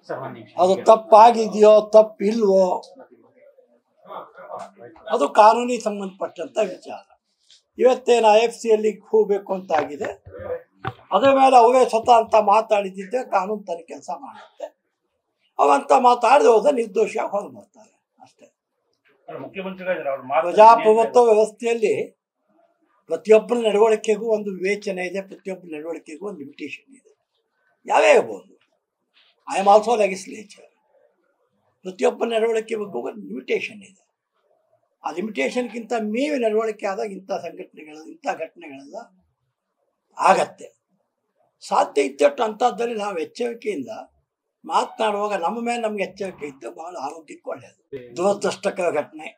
sir ಒಂದ್ ನಿಮಿಷ ಅದು ತಪ್ಪಾಗಿದೆಯೋ ತಪ್ಪಿಲ್ವೋ ಅದು ಕಾನೂನಿಗೆ ಸಂಬಂಧಪಟ್ಟಂತ ವಿಚಾರ ಇವತ್ತೇನು ಐ ಎಫ್ ಸಿಯಲ್ಲಿ ಹೋಗ್ಬೇಕು ಅಂತ ಆಗಿದೆ ಅದ್ರ ಮೇಲೆ ಅವೇ ಸ್ವತಃ ಅಂತ ಮಾತಾಡಿದ್ದೆ ಕಾನೂನು ತನ್ನ ಕೆಲಸ ಮಾಡುತ್ತೆ ಅವಂತ ಮಾತಾಡದೆ ಹೋದ ನಿರ್ದೋಷಿಯಾಗಿ ಹೊರಗೆ ಬರ್ತಾರೆ ಅಷ್ಟೇ ಅಲ್ಲ, ಮುಖ್ಯಮಂತ್ರಿಗಳು ಅವ್ರ ಮಾತು ಪ್ರಜಾಪ್ರಭುತ್ವ ವ್ಯವಸ್ಥೆಯಲ್ಲಿ ಪ್ರತಿಯೊಬ್ಬರ ನಡವಳಿಕೆಗೂ ಒಂದು ವಿವೇಚನೆ ಇದೆ ಪ್ರತಿಯೊಬ್ಬರ ನಡವಳಿಕೆಗೂ ಒಂದು ಲಿಮಿಟೇಷನ್ ಇದೆ ಯಾವೇ ಇರ್ಬೋದು ಐ ಆಮ್ ಆಲ್ಸೋ ಲೆಗಿಸ್ಲೇಚರ್ ಪ್ರತಿಯೊಬ್ಬ ನಡವಳಿಕೆ ಬಗ್ಗೆ ಒಂದು ಲಿಮಿಟೇಷನ್ ಇದೆ ಆ ಲಿಮಿಟೇಷನ್ಗಿಂತ ಮೀವಿ ನಡವಳಿಕೆ ಆದಾಗ ಇಂಥ ಸಂಘಟನೆಗಳ ಇಂಥ ಘಟನೆಗಳೆಲ್ಲ ಆಗತ್ತೆ ಸಾಧ್ಯ ಇದ್ದಷ್ಟು ಅಂಥದ್ದಲ್ಲಿ ನಾವು ಎಚ್ಚರಿಕೆಯಿಂದ ಮಾತನಾಡುವಾಗ ನಮ್ಮ ಮೇಲೆ ನಮ್ಗೆ ಎಚ್ಚರಿಕೆ ಇದ್ದು ಬಹಳ ಆರೋಗ್ಯಕ್ಕೆ ಒಳ್ಳೆಯದು ದುರದೃಷ್ಟಕರ ಘಟನೆ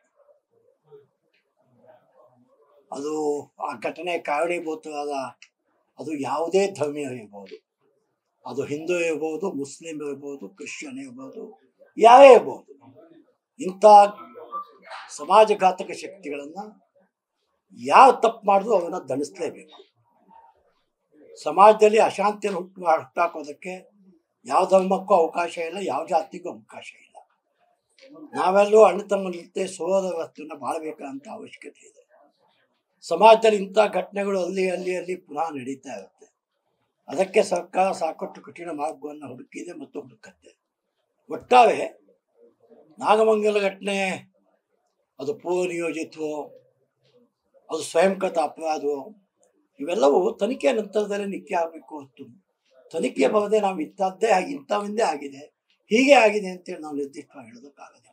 ಅದು ಆ ಘಟನೆ ಕಾರಣೀಭೂತವಾದ ಅದು ಯಾವುದೇ ಧರ್ಮೀಯ ಇರ್ಬೋದು ಅದು ಹಿಂದೂ ಇರ್ಬೋದು ಮುಸ್ಲಿಂ ಇರ್ಬೋದು ಕ್ರಿಶ್ಚಿಯನ್ ಇರ್ಬೋದು ಯಾವೇ ಇರ್ಬೋದು ಇಂಥ ಸಮಾಜಘಾತಕ ಶಕ್ತಿಗಳನ್ನು ಯಾರು ತಪ್ಪು ಮಾಡಿದ್ರು ಅವನ್ನ ದಂಡಿಸ್ಲೇಬೇಕು ಸಮಾಜದಲ್ಲಿ ಅಶಾಂತಿಯನ್ನು ಹುಟ್ಟು ಹುಟ್ಟಾಕೋದಕ್ಕೆ ಯಾವ ಧರ್ಮಕ್ಕೂ ಅವಕಾಶ ಇಲ್ಲ ಯಾವ ಜಾತಿಗೂ ಅವಕಾಶ ಇಲ್ಲ ನಾವೆಲ್ಲೂ ಅಣ್ಣ ತಮ್ಮನ ಜೊತೆ ಸೋದರ ವ್ಯವಸ್ಥೆಯನ್ನು ಬಾಳಬೇಕಂತ ಅವಶ್ಯಕತೆ ಇದೆ ಸಮಾಜದಲ್ಲಿ ಇಂಥ ಘಟನೆಗಳು ಅಲ್ಲಿ ಅಲ್ಲಿ ಅಲ್ಲಿ ಪುನಃ ನಡೀತಾ ಇರುತ್ತೆ ಅದಕ್ಕೆ ಸರ್ಕಾರ ಸಾಕಷ್ಟು ಕಠಿಣ ಮಾರ್ಗವನ್ನು ಹುಡುಕಿದೆ ಮತ್ತು ಹುಡುಕತ್ತೆ ಒಟ್ಟಾರೆ ನಾಗಮಂಗಲ ಘಟನೆ ಅದು ಪೂರ್ವ ನಿಯೋಜಿತವೋ ಅದು ಸ್ವಯಂಕೃತ ಅಪರಾಧವೋ ಇವೆಲ್ಲವೂ ತನಿಖೆಯ ನಂತರದಲ್ಲೇ ನಿತ್ಯ ಆಗಬೇಕು ಹೊತ್ತು ತನಿಖೆ ಬರದೆ ನಾವು ಇಂಥದ್ದೇ ಆಗಿ ಇಂಥವಿಂದೇ ಆಗಿದೆ ಹೀಗೆ ಆಗಿದೆ ಅಂತೇಳಿ ನಾವು ನಿರ್ದಿಷ್ಟವಾಗಿ ಹೇಳೋದಕ್ಕಾಗೋದಿಲ್ಲ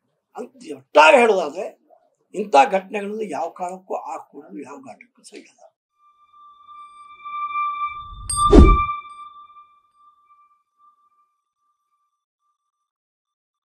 ಅಂತ ಒಟ್ಟಾರೆ ಹೇಳೋದಾದ್ರೆ ಇಂಥ ಘಟನೆಗಳನ್ನು ಯಾವ ಕಾರಣಕ್ಕೂ ಆ ಕೂಡಲು ಯಾವ ಘಟಕ್ಕೂ ಸರಿಯಲ್ಲ